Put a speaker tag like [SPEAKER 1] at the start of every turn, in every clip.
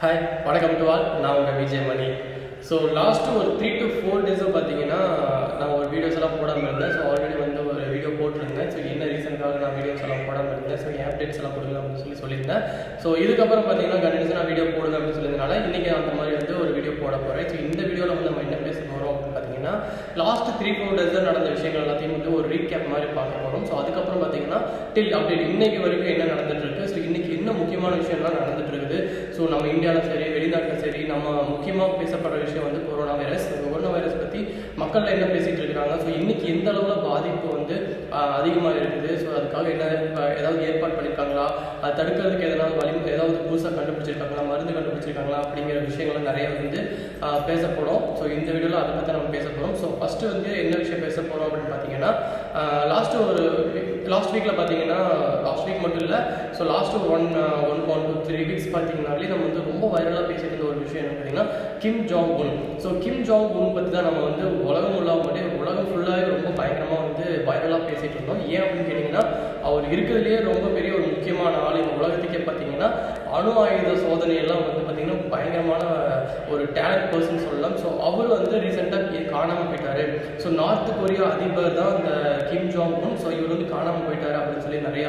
[SPEAKER 1] hi வணக்கம் to all நான் உங்கள் விஜய் மணி ஸோ லாஸ்ட்டு ஒரு த்ரீ டு ஃபோர் டேஸாக பார்த்தீங்கன்னா நான் ஒரு வீடியோஸ் எல்லாம் போடாமல் இருந்தேன் ஸோ ஆல்ரெடி வந்து ஒரு வீடியோ போட்டிருந்தேன் ஸோ என்ன ரீசனுக்காக நான் வீடியோஸ் எல்லாம் போடாமல் இருந்தேன் ஸோ என் அப்டேட்ஸ் எல்லாம் கொடுங்க அப்படின்னு சொல்லி சொல்லியிருந்தேன் ஸோ இதுக்கப்புறம் பார்த்தீங்கன்னா கண்டினியூஸாக வீடியோ போடுங்க அப்படின்னு சொல்லியிருந்தனால இன்றைக்கி அந்த மாதிரி வந்து ஒரு வீடியோ போட போகிறேன் ஸோ இந்த வீடியோவில் வந்து நம்ம என்ன பேச போகிறோம் அப்படின்னு பார்த்தீங்கன்னா லாஸ்ட் த்ரீ ஃபோர் டேஸில் நடந்த விஷயங்கள் எல்லாத்தையும் வந்து ஒரு ரீகேப் மாதிரி பார்க்க போகிறோம் ஸோ அதுக்கப்புறம் பார்த்தீங்கன்னா டில் அப்டேட் இன்னைக்கு வரைக்கும் என்ன நடந்துட்டு இருக்கு ஸோ இன்னைக்கு என்ன முக்கியமான விஷயம்லாம் நடந்துட்டு இருக்குது ஸோ நம்ம இந்தியாவில் சரி வெளிநாட்டில் சரி நம்ம முக்கியமாக பேசப்படுற விஷயம் வந்து கொரோனா வைரஸ் கொரோனா வைரஸ் பற்றி மக்கள் என்ன பேசிட்டு இருக்கிறாங்க ஸோ இன்னைக்கு எந்த அளவில் பாதிப்பு வந்து அதிகமாக இருக்குது ஸோ அதுக்காக என்ன அஹ், ஏதாவது ஏற்பாடு பண்ணியிருக்காங்களா அது தடுக்கிறதுக்கு எதனாவது வழி ஏதாவது புதுசாக கண்டுபிடிச்சிருக்காங்களா மருந்து கண்டுபிடிச்சிருக்காங்களா அப்படிங்கிற விஷயங்கள் நிறைய வந்து அஹ், பேசப்படும் ஸோ இந்த வீடியோவில் அதை பற்றி நம்ம பேச போகிறோம் ஸோ ஃபஸ்ட்டு வந்து என்ன விஷயம் பேச போகிறோம் அப்படின்னு பார்த்தீங்கன்னா லாஸ்ட்டு ஒரு லாஸ்ட் வீக்கில் பார்த்தீங்கன்னா லாஸ்ட் வீக் மட்டும் இல்லை ஸோ லாஸ்ட் ஒரு one one one two three weeks பார்த்தீங்கன்னாலே நம்ம வந்து ரொம்ப வைரலாக பேசிட்டு இருந்த ஒரு விஷயம் என்ன பார்த்தீங்கன்னா Kim Jong Un so Kim Jong Un பற்றி தான் நம்ம வந்து உலகம் உள்ளாமலே உலகம் ஃபுல்லாகவே ரொம்ப பயங்கரமாக வந்து வைரலாக பேசிட்டு இருந்தோம் ஏன் அப்படின்னு கேட்டிங்கன்னா அவர் இருக்கிறதுலேயே ரொம்ப பெரிய ஒரு முக்கியமான ஆள் இந்த உலகத்துக்கே பார்த்தீங்கன்னா அணு ஆயுத சோதனை எல்லாம் வந்து பார்த்தீங்கன்னா பயங்கரமான ஒரு டேலண்ட் பர்சன் சொல்லலாம் ஸோ அவர் வந்து ரீசெண்டாக காணாமல் போயிட்டாரு ஸோ நார்த் கொரியா அதிபர் தான் இந்த கிம் ஜாங் உன் ஸோ இவர் வந்து காணாமல் போயிட்டாரு அப்படின்னு சொல்லி நிறையா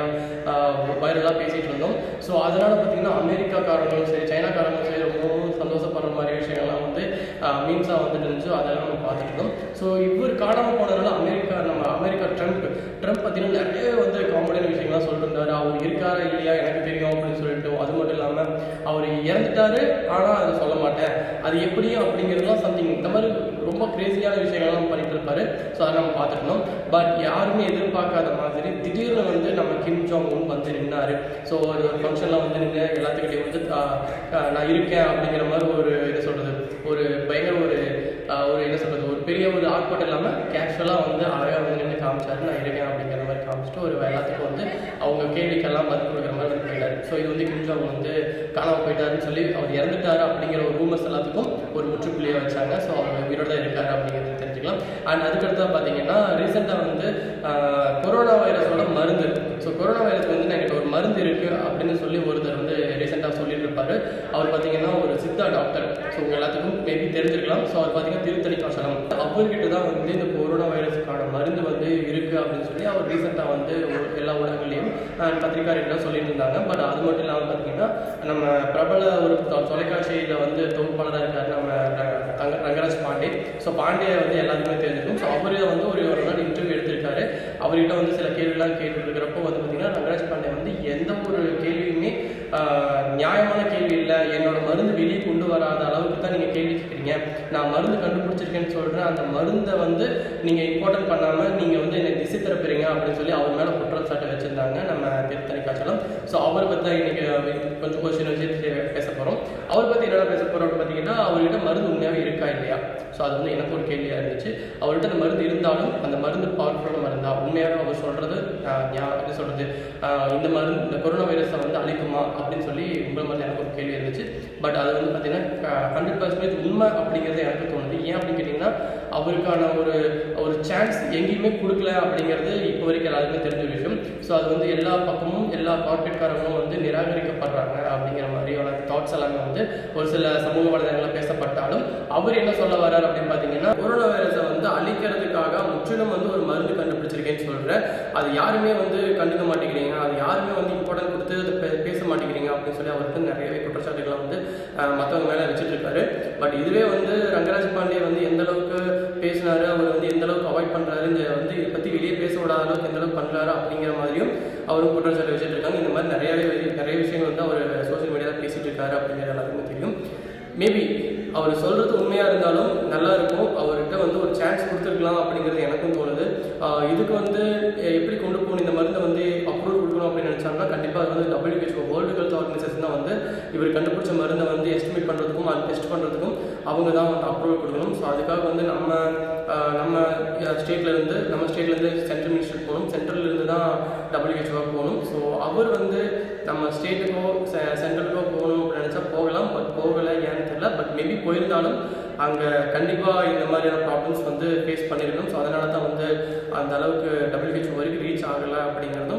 [SPEAKER 1] வைரலாக பேசிட்டு இருந்தோம் ஸோ அதனால பார்த்தீங்கன்னா அமெரிக்காக்காரங்களும் சரி சைனாக்காரங்களும் சரி ரொம்பவும் சந்தோஷப்படுற மாதிரி விஷயங்கள்லாம் வந்து மீன்ஸாக வந்துட்டு இருந்துச்சு அதெல்லாம் நம்ம பார்த்துட்டு இருந்தோம் ஸோ இவர் காணாமல் போனதுனால அமெரிக்கா நம்ம அமெரிக்கா ட்ரம்ப் ட்ரம்ப் பார்த்தீங்கன்னா நிறைய வந்து காமெடியான விஷயங்கள்லாம் சொல்லிட்டு இருந்தாரு அவர் இருக்காரா இல்லையா எனக்கு தெரியும் அப்படின்னு சொல்லிட்டு அது மட்டும் இல்லாமல் அவர் இறந்துட்டாரு ஆனால் அதை சொல்ல மாட்டேன் அது எப்படியும் அப்படிங்கிறதுலாம் சம்திங் இந்த மாதிரி ரொம்ப கிரேசியான விஷயங்கள்லாம் பண்ணிட்டு இருப்பாரு ஸோ அதை நம்ம பார்த்துருந்தோம் பட் யாருமே எதிர்பார்க்காத மாதிரி திடீர்னு வந்து நம்ம கிம் ஜாங் உன் வந்து நின்னாரு ஸோ ஒரு ஒரு ஃபங்க்ஷனில் வந்து நின்று எல்லாத்துக்கிட்டையும் வந்து ஆஹ், ஆஹ், நான் இருக்கேன் அப்படிங்கிற மாதிரி ஒரு என்ன சொல்றது ஒரு பயங்கர ஒரு ஆஹ், ஒரு என்ன சொல்றது ஒரு பெரிய ஒரு ஆர்ப்பாட்டம் இல்லாமல் கேஷுவலாக வந்து அழகாக வந்து நின்று காமிச்சாரு நான் இருக்கேன் அப்படிங்கிற மாதிரி காமிச்சிட்டு ஒரு எல்லாத்துக்கும் வந்து அவங்க கேள்விக்கெல்லாம் பதில் கொடுக்குற மாதிரி வந்து போயிட்டாரு ஸோ இது வந்து கிம் ஜாங் வந்து காணாமல் போயிட்டாருன்னு சொல்லி அவர் இறந்துட்டாரு அப்படிங்கிற ஒரு ரூமர்ஸ் எல்லாத்துக்கும் ஒரு முற்றுப்புள்ளியை வச்சாங்க ஸோ அவர் உயிரோட தான் இருக்காரு அப்படிங்கிறது தெரிஞ்சுக்கலாம் அண்ட் அதுக்கடுத்தா பார்த்தீங்கன்னா ரீசெண்டாக வந்து ஆஹ், கொரோனா வைரஸோட மருந்து ஸோ கொரோனா வைரஸ் வந்து என்கிட்ட ஒரு மருந்து இருக்கு அப்படின்னு சொல்லி ஒருத்தர் வந்து ரீசெண்டாக சொல்லிட்டு இருப்பாரு அவர் பார்த்தீங்கன்னா ஒரு சித்தா டாக்டர் ஸோ உங்க எல்லாத்துக்கும் மேபி தெரிஞ்சிருக்கலாம் ஸோ அவர் பார்த்தீங்கன்னா திருத்தணி காசலம் அவர்கிட்ட தான் வந்து இந்த கொரோனா வைரஸுக்கான மருந்து வந்து இருக்கு அப்படின்னு சொல்லி அவர் ரீசெண்டாக வந்து ஒரு- எல்லா ஊடகங்களையும் அண்ட் பத்திரிகாரிகளும் சொல்லிட்டு இருந்தாங்க பட் அது மட்டும் இல்லாமல் பார்த்தீங்கன்னா நம்ம பிரபல ஒரு தொ- தொலைக்காட்சியில் வந்து தொகுப்பாளராக இருக்காரு நம்ம ர- தங்க ரங்கராஜ் பாண்டே ஸோ பாண்டே வந்து எல்லாத்துக்குமே தெரிஞ்சிருக்கும் ஸோ அவரே வந்து ஒரு ஒரு நாள் இன்டர்வியூ எடுத்திருக்காரு அவர்கிட்ட வந்து சில கேள்விலாம் கேட்டுட்டு இருக்கிறப்போ வந்து பார்த்தீங்கன்னா ரங்கராஜ் பாண்டே வந்து எந்த ஒரு கேள்வியுமே ஆஹ், நியாயமான கேள்வி இல்லை என்னோட மருந்து வெளியே கொண்டு வராத அளவுக்கு தான் நீங்கள் கேள்வி கேட்குறீங்க நான் மருந்து கண்டுபிடிச்சிருக்கேன்னு சொல்கிறேன் அந்த மருந்தை வந்து நீங்கள் இம்பார்ட்டன்ட் பண்ணாமல் நீங்கள் வந்து என்னை திசை திறப்புறீங்க அப்படின்னு சொல்லி அவர் மேலே குற்றச்சாட்டு வச்சுருந்தாங்க நம்ம திருத்தணி காய்ச்சலம் ஸோ அவரை பற்றி தான் இன்னைக்கு கொஞ்சம் கொஸ்டின் வச்சு பே- பேச போகிறோம் அவர் பற்றி என்னென்ன பேச போகிறோம் அப்படின்னு பார்த்தீங்கன்னா அவர்கிட்ட மருந்து உண்மையாகவே இருக்கா இல்லையா ஸோ அது வந்து எனக்கு ஒரு கேள்வியாக இருந்துச்சு அவர்கிட்ட அந்த மருந்து இருந்தாலும் அந்த மருந்து பவர்ஃபுல்லான மருந்தா உண்மையாகவே அவர் சொல்கிறது என்ன சொல்கிறது இந்த மருந்து இந்த கொரோனா வைரஸை வந்து அழிக்குமா அப்படின்னு சொல்லி உங்களை மாதிரி எனக்கு ஒரு கேள்வி இருந்துச்சு பட் அது வந்து பார்த்தீங்கன்னா ஹண்ட்ரட் பர்சன்டேஜ் உண்மை அப்படிங்கிறது எனக்கு தோணுது ஏன் அப்படின்னு கேட்டிங்கன்னா அவருக்கான ஒரு ஒரு சான்ஸ் எங்கேயுமே கொடுக்கல அப்படிங்கிறது இப்போ வரைக்கும் எல்லாருக்குமே தெரிஞ்ச விஷயம் ஸோ அது வந்து எல்லா பக்கமும் எல்லா கார்பரேட்காரங்களும் வந்து நிராகரிக்கப்படுறாங்க அப்படிங்கிற மாதிரியான தாட்ஸ் எல்லாமே வந்து ஒரு சில சமூக வலைதளங்களில் பேசப்பட்டாலும் அவர் என்ன சொல்ல வர்றாரு அப்படின்னு பார்த்தீங்கன்னா கொரோனா வைரஸை வந்து அழிக்கிறதுக்காக முற்றிலும் வந்து ஒரு மருந்து கண்டுபிடிச்சிருக்கேன்னு சொல்கிறேன் அது யாருமே வந்து கண்டுக்க மாட்டேங்கிறீங்க அது யாருமே வந்து இம்பார்ட்டன்ட் கொடுத்து அதை பே- பேச மாட்டேங்கிறீங்க அப்படின்னு சொல்லி அவருக்கு நிறையவே குற்றச்சாட்டுகளை வந்து மற்றவங்க மேலே வச்சுட்டு இருக்காரு பட் இதுவே வந்து ரங்கராஜ் பாண்டே வந்து எந்த அளவுக்கு பேசினாரு அவர் வந்து எந்த அளவுக்கு அவாய்ட் பண்றாரு இந்த வந்து இதை பத்தி வெளியே பேச விடாத அளவுக்கு எந்த அளவுக்கு பண்றாரு அப்படிங்கிற மாதிரியும் அவரும் குற்றச்சாட்டு வச்சுட்டு இருக்காங்க இந்த மாதிரி நிறையவே வெளி- நிறைய விஷயங்கள் வந்து அவர் சோஷியல் மீடியாவில் பேசிட்டு இருக்காரு அப்படிங்கிற எல்லாருக்குமே தெரியும் மேபி அவர் சொல்றது உண்மையா இருந்தாலும் நல்லா இருக்கும் அவர்கிட்ட வந்து ஒரு சான்ஸ் கொடுத்துருக்கலாம் அப்படிங்கிறது எனக்கும் தோணுது ஆஹ் இதுக்கு வந்து எ- எப்படி கொண்டு போகணும் இந்த மருந்தை வந்து அப்ரூவல் கொடுக்கணும் அப்படின்னு நினைச்சாங்கன்னா கண்டிப்பாக அது வந்து டபிள்யூஹெச்ஓ வேர்ல்டு ஹெல்த் ஆர்கனைசேஷன் தான் வந்து இவர் கண்டுபிடிச்ச மருந்தை வந்து எஸ்டிமேட் பண்ணுறதுக்கும் அது டெஸ்ட் பண்ணுறதுக்கும் அவங்க தான் வந்து அப்ரூவல் கொடுக்கணும் ஸோ அதுக்காக வந்து நம்ம ஆஹ் நம்ம ஸ்டேட்ல இருந்து நம்ம ஸ்டேட்ல இருந்து சென்ட்ரல் மினிஸ்டர் போகணும் சென்ட்ரல்ல இருந்து தான் டபிள்யூஹெச்ஓ போகணும் ஸோ அவர் வந்து நம்ம ஸ்டேட்டுக்கோ சென்ட்ரலுக்கோ போகணும் அப்படின்னு நினச்சா போகலாம் பட் போகலை ஏன்னு தெரியல பட் மேபி போயிருந்தாலும் அங்கே கண்டிப்பாக இந்த மாதிரியான ப்ராப்ளம்ஸ் வந்து ஃபேஸ் பண்ணியிருக்கணும் ஸோ அதனால தான் வந்து அந்த அளவுக்கு டபிள்யூஹெச்ஓ வரைக்கும் ரீச் ஆகலை அப்படிங்கிறதும்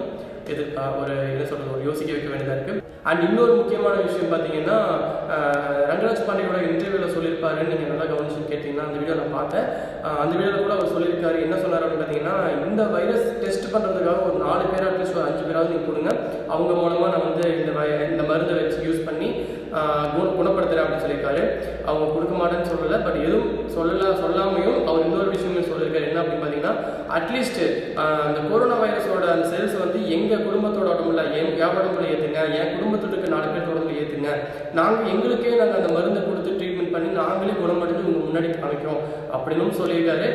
[SPEAKER 1] எதிர்ப்பா ஒரு என்ன சொல்றது ஒரு யோசிக்க வைக்க வேண்டியதாக இருக்கு அண்ட் இன்னொரு முக்கியமான விஷயம் பார்த்தீங்கன்னா ஆஹ், ரங்கராஜ் பாண்டியோட இன்டர்வியூவில் சொல்லியிருப்பாரு நீங்கள் நல்லா கவனிச்சு கேட்டிங்கன்னா அந்த வீடியோ நான் பார்த்தேன் ஆஹ், அந்த வீடியோவில் கூட அவர் சொல்லியிருக்காரு என்ன சொன்னார் அப்படின்னு பார்த்தீங்கன்னா இந்த வைரஸ் டெஸ்ட் பண்ணுறதுக்காக ஒரு நாலு பேர் அட்லீஸ்ட் ஒரு அஞ்சு பேராவது நீங்கள் கொடுங்க அவங்க மூலமாக நான் வந்து இந்த வை- இந்த மருந்தை வச்சு யூஸ் பண்ணி ஆஹ், குண குணப்படுத்துறேன் அப்படின்னு சொல்லியிருக்காரு அவங்க கொடுக்க மாட்டேன்னு சொல்லலை பட் எதுவும் சொல்லல சொல்லாமையும் அவர் இன்னொரு விஷயமே சொல்லியிருக்காரு என்ன அப்படின்னு பார்த்தீங்கன்னா அட்லீஸ்ட் அந்த கொரோனா வைரஸோட அந்த செல்ஸ் வந்து எங்கள் குடும்பத்தோட உடம்புல என் என் உடம்புல ஏற்றுங்க என் குடும்பத்தில் இருக்க நாலு பேர் உடம்புல ஏற்றுங்க நாங்கள் எங்களுக்கே நாங்கள் அந்த மருந்தை கொடுத்து ட்ரீட்மெண்ட் பண்ணி நாங்களே குணமடைஞ்சு உங்கள் முன்னாடி காமிக்கிறோம் அப்படின்னு சொல்லியிருக்காரு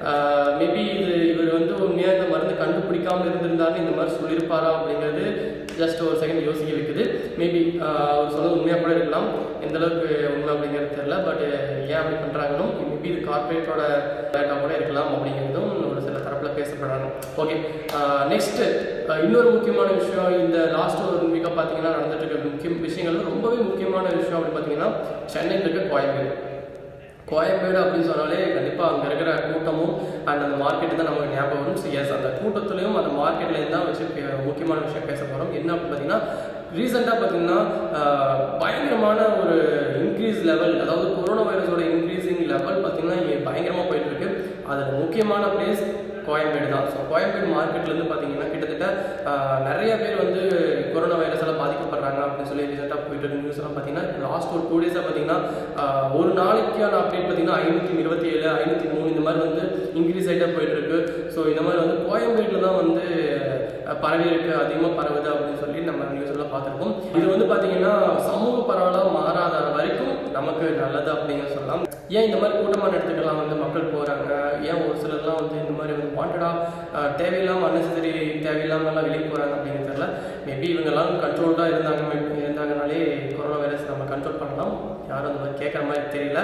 [SPEAKER 1] மேபி இது இவர் வந்து உண்மையாக இந்த மருந்து கண்டுபிடிக்காம இருந்திருந்தாலும் இந்த மாதிரி சொல்லியிருப்பாரா அப்படிங்கிறது ஜஸ்ட் ஒரு செகண்ட் யோசிக்க வைக்குது மேபி அவர் சொன்னது உண்மையாக கூட இருக்கலாம் எந்த அளவுக்கு உண்மை அப்படிங்கிறது தெரியல பட் ஏன் அப்படி பண்ணுறாங்கன்னு மேபி இது கார்பரேட்டோட டேட்டா கூட இருக்கலாம் அப்படிங்கிறதும் ஒரு சில தரப்பில் பேசப்படுறாங்க ஓகே நெக்ஸ்ட் இன்னொரு முக்கியமான விஷயம் இந்த லாஸ்ட் ஒரு வீக்காக பார்த்தீங்கன்னா நடந்துட்டு இருக்க முக்கிய விஷயங்கள்ல ரொம்பவே முக்கியமான விஷயம் அப்படின்னு பார்த்தீங்கன்னா சென்னையில் இருக்க கோயம்பேடு கோயம்பேடு அப்படின்னு சொன்னாலே கண்டிப்பாக அங்கே இருக்கிற கூட்டமும் அண்ட் அந்த மார்க்கெட்டு தான் நமக்கு ஞாபகம் வரும் ஸோ எஸ் அந்த கூட்டத்துலையும் அந்த மார்க்கெட்லேருந்து தான் வச்சு பே- முக்கியமான விஷயம் பேச போகிறோம் என்ன அப்படின்னு பார்த்தீங்கன்னா ரீசெண்டாக பார்த்தீங்கன்னா ஆஹ், பயங்கரமான ஒரு இன்க்ரீஸ் லெவல் அதாவது கொரோனா வைரஸோட இன்க்ரீசிங் லெவல் பார்த்தீங்கன்னா இங்கே பயங்கரமாக போயிட்டு இருக்கு அதில் முக்கியமான பிளேஸ் கோயம்பேடு தான் ஸோ கோயம்பேடு மார்க்கெட்லேருந்து பார்த்தீங்கன்னா கிட்டத்தட்ட ஆஹ், நிறைய பேர் வந்து கொரோனா வைரஸால் பாதிக்கப்படுறாங்க அப்படின்னு சொல்லி ரீசெண்டாக போயிட்டு இருக்க நியூஸ் எல்லாம் பார்த்தீங்கன்னா லாஸ்ட் ஒரு டூ டேஸாக பார்த்தீங்கன்னா ஆஹ், ஒரு நாளைக்கான அப்டேட் பார்த்தீங்கன்னா ஐநூற்றி இருபத்தி ஏழு ஐநூற்றி மூணு இந்த மாதிரி வந்து இன்க்ரீஸ் ஆகிட்டே போயிட்டு இருக்கு ஸோ இந்த மாதிரி வந்து கோயம்பேட்டில் தான் வந்து அஹ், பரவி இருக்கு அதிகமாக பரவுது அப்படின்னு சொல்லி நம்ம நியூஸ் எல்லாம் பார்த்துருக்கோம் இது வந்து பார்த்தீங்கன்னா சமூக பரவலாக மாறாத வரைக்கும் நமக்கு நல்லது அப்படிங்க சொல்லலாம் ஏன் இந்த மாதிரி கூட்டமான இடத்துக்கெல்லாம் வந்து மக்கள் போகிறாங்க ஏன் ஒரு சிலர்லாம் வந்து இந்த மாதிரி வந்து வாண்டடாக தேவையில்லாமல் அன்னெசரி தேவையில்லாமலாம் வெளியே போகிறாங்க அப்படிங்கிறது தெரியல மேபி இவங்கெல்லாம் கண்ட்ரோல்டாக இருந்தாங்க இருந்தாங்கனாலே கொரோனா வைரஸ் நம்ம கண்ட்ரோல் பண்ணலாம் யாரும் அந்த மாதிரி கேட்குற மாதிரி தெரியல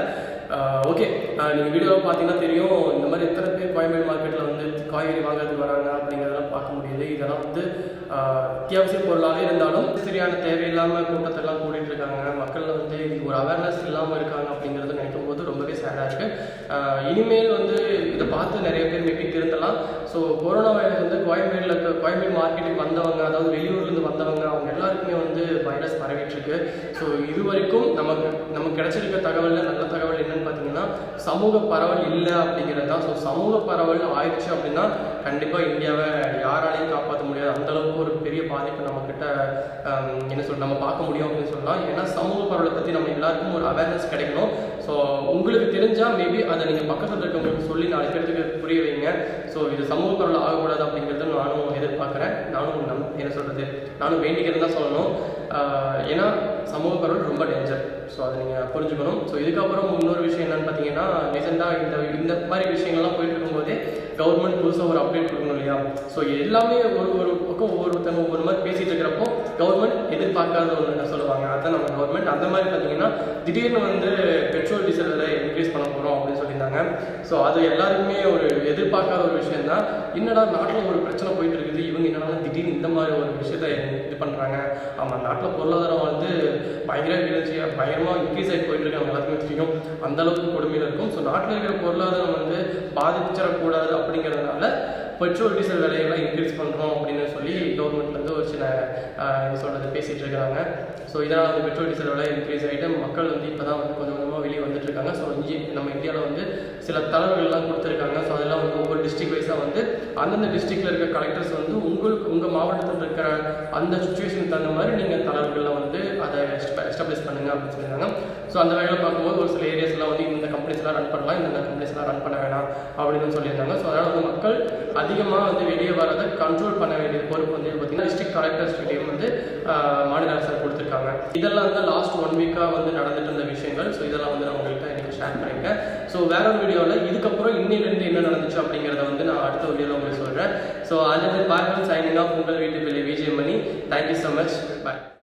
[SPEAKER 1] ஓகே நீங்கள் வீடியோவை பார்த்தீங்கன்னா தெரியும் இந்த மாதிரி எத்தனை பேர் கோயம்பேடு மார்க்கெட்டில் வந்து காய்கறி வாங்குறதுக்கு வராங்க அப்படிங்கிறதெல்லாம் பார்க்க முடியுது இதெல்லாம் வந்து ஆஹ், அத்தியாவசிய பொருளாகவே இருந்தாலும் சரியான தேவையில்லாமல் கூட்டத்தெல்லாம் கூட்டிகிட்டு இருக்காங்க மக்கள் வந்து இது ஒரு அவேர்னஸ் இல்லாமல் இருக்காங்க அப்படிங்கிறது நினைக்கும் போது ரொம்பவே சேடாக இருக்குது இனிமேல் வந்து இதை பார்த்து நிறைய பேர் மேபி திருந்தலாம் ஸோ கொரோனா வைரஸ் வந்து கோயம்பேடில் இருக்க கோயம்பேடு மார்க்கெட்டுக்கு வந்தவங்க அதாவது வெளியூர்லேருந்து வந்தவங்க அவங்க எல்லாருக்குமே வந்து வைரஸ் பரவிட்டு இருக்கு ஸோ இது வரைக்கும் நமக்கு நமக்கு கிடைச்சிருக்க தகவலில் நல்ல தகவல் என்னன்னு பார்த்தீங்கன்னா சமூக பரவல் இல்லை அப்படிங்கிறது தான் ஸோ சமூக பரவல் ஆயிடுச்சு அப்படின்னா கண்டிப்பாக இந்தியாவை யாராலையும் காப்பாற்ற முடியாது அந்த அளவுக்கு ஒரு பெரிய பாதிப்பு நம்மக்கிட்ட ஆம், என்ன சொல் நம்ம பார்க்க முடியும் அப்படின்னு சொல்லலாம் ஏன்னா சமூக பரவலை பற்றி நம்ம எல்லாருக்கும் ஒரு அவேர்னஸ் கிடைக்கணும் ஸோ உங்களுக்கு தெரிஞ்சால் மேபி அதை நீங்கள் பக்கத்தில் இருக்கவங்களுக்கு சொல்லி நாலு பேருக்கு புரிய வைங்க ஸோ இது சமூக பரவல் ஆகக்கூடாது அப்படிங்கிறத நானும் எதிர்பார்க்குறேன் நானும் நம் என்ன சொல்கிறது நானும் வேண்டிக்கிறது தான் சொல்லணும் ஆஹ் ஏன்னா சமூக பரவல் ரொம்ப டேஞ்சர் ஸோ அதை நீங்கள் புரிஞ்சுக்கணும் ஸோ இதுக்கப்புறம் இன்னொரு விஷயம் என்னன்னு பார்த்தீங்கன்னா ரீசெண்டாக இந்த இந்த மாதிரி விஷயங்கள்லாம் போயிட்டு இருக்கும்போதே கவர்மெண்ட் புதுசாக ஒரு அப்டேட் கொடுக்கணும் இல்லையா ஸோ எல்லாமே ஒரு ஒரு பக்கம் ஒவ்வொருத்தவங்க ஒவ்வொரு மாதிரி பேசிட்டு இருக்கிறப்போ கவர்மெண்ட் எதிர்பார்க்காத ஒன்று சொல்லுவாங்க அதான் நம்ம கவர்மெண்ட் அந்த மாதிரி பார்த்தீங்கன்னா திடீர்னு வந்து பெட்ரோல் டீசல் விலை இன்க்ரீஸ் பண்ண போகிறோம் அப்படின்னு சொல்லியிருந்தாங்க ஸோ அது எல்லாருக்குமே ஒரு எதிர்பார்க்காத ஒரு விஷயம் தான் என்னடா நாட்டில் ஒரு பிரச்சனை போயிட்டு இருக்குது இவங்க என்னடா திடீர்னு இந்த மாதிரி ஒரு விஷயத்த இது பண்ணுறாங்க ஆமாம் நாட்டில் பொருளாதாரம் வந்து பயங்கர வீழ்ச்சியாக பயங்கரமாக இன்க்ரீஸ் ஆகி போயிட்டு இருக்கு அவங்க எல்லாத்துக்குமே தெரியும் அந்த அளவுக்கு கொடுமையில் இருக்கும் ஸோ நாட்டில் இருக்கிற பொருளாதாரம் வந்து பாதிச்சிடக்கூடாது அப்படிங்கிறதுனால பெட்ரோல் டீசல் விலையெல்லாம் இன்க்ரீஸ் பண்ணுறோம் அப்படின்னு சொல்லி கவர்மெண்ட் வந்து ஒரு சில ஆஹ், என்ன சொல்கிறது பேசிகிட்டு இருக்காங்க ஸோ இதனால் வந்து பெட்ரோல் டீசல் விலை இன்க்ரீஸ் ஆகிட்டு மக்கள் வந்து இப்போ தான் வந்து கொஞ்சம் கொஞ்சமாக வெளியே வந்துட்டு இருக்காங்க ஸோ இங்கே நம்ம இந்தியாவில் வந்து சில தளர்வுகள்லாம் கொடுத்துருக்காங்க ஸோ அதெல்லாம் வந்து ஒவ்வொரு டிஸ்ட்ரிக்ட் வைஸாக வந்து அந்தந்த டிஸ்ட்ரிக்டில் இருக்க கலெக்டர்ஸ் வந்து உங்களுக்கு உங்கள் மாவட்டத்தில் இருக்கிற அந்த சுச்சுவேஷனுக்கு தகுந்த மாதிரி நீங்கள் தளர்வுகளில் வந்து அதை எஸ்டாப்ளிஷ் பண்ணுங்க அப்படின்னு சொல்லியிருக்காங்க ஸோ அந்த வகையில் பார்க்கும்போது ஒரு சில ஏரியாஸ்லாம் வந்து இந்த கம்பெனிஸ்லாம் ரன் பண்ணலாம் இந்த கம்பெனிஸ்லாம் ரன் பண்ண வேணாம் அப்படின்னு சொல்லியிருந்தாங்க ஸோ அதனால் வந்து மக்கள் அதிகமாக வந்து வெளியே வரதை கண்ட்ரோல் பண்ண வேண்டிய பொறுப்பு வந்து பார்த்தீங்கன்னா டிஸ்ட்ரிக்ட் கலெக்டர்ஸ்கிட்டையும் வந்து ஆஹ், மாநில அரசு கொடுத்துருக்காங்க இதெல்லாம் வந்து லாஸ்ட் ஒன் வீக்காக வந்து நடந்துட்டு இருந்த விஷயங்கள் ஸோ இதெல்லாம் வந்து நான் உங்கள்கிட்ட இன்னைக்கு ஷேர் பண்ணியிருக்கேன் ஸோ வேற ஒரு வீடியோவில் இதுக்கப்புறம் இன்னிலிருந்து என்ன நடந்துச்சு அப்படிங்கிறத வந்து நான் அடுத்த வீடியோவில் உங்களுக்கு சொல்கிறேன் ஸோ அதில் பார்க்கணும் சைனிங் ஆஃப் உங்கள் வீட்டு பிள்ளை Vijay Mani thank you so much பாய்